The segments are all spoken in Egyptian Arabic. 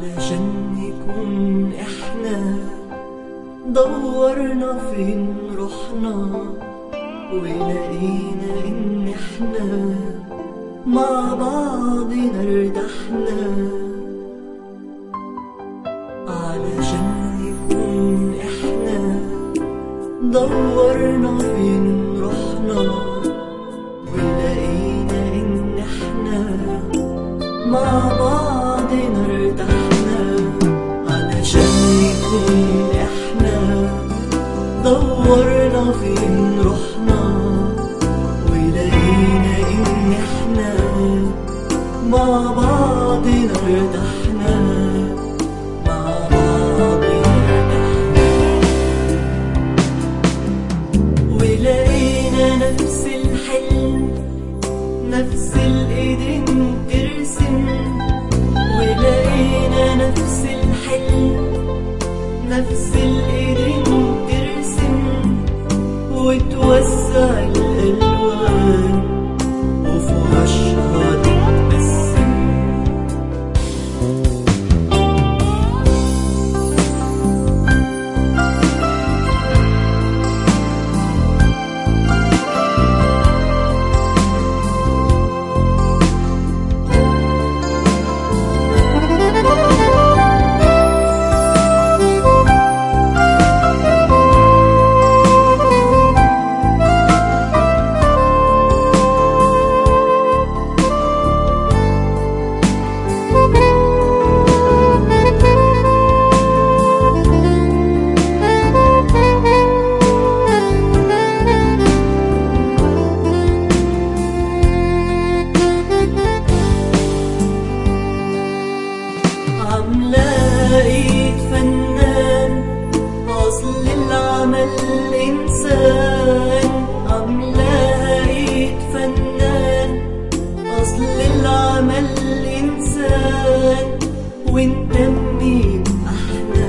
علشان نكون احنا دورنا فين رحنا ولقينا ان احنا مع بعضنا ارتحنا علشان نكون احنا دورنا فين رحنا ولقينا ان احنا مع بعضنا ارتحنا علشان نكون احنا دورنا فين رحنا ولقينا ان احنا مع بعضنا ارتحنا مع بعضنا ارتحنا ولقينا نفس الحلم نفس الايدين ترسم ولقينا نفس الحلم نفس الايدين ترسم وتوسع الالوان وفرشها تتبسم عاملة ايد فنان اصل العمل انسان عاملاها ايد فنان اصل العمل انسان وانت منين احنا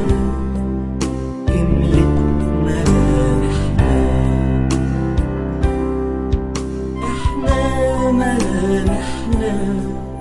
كملت ملامحنا احنا ملامحنا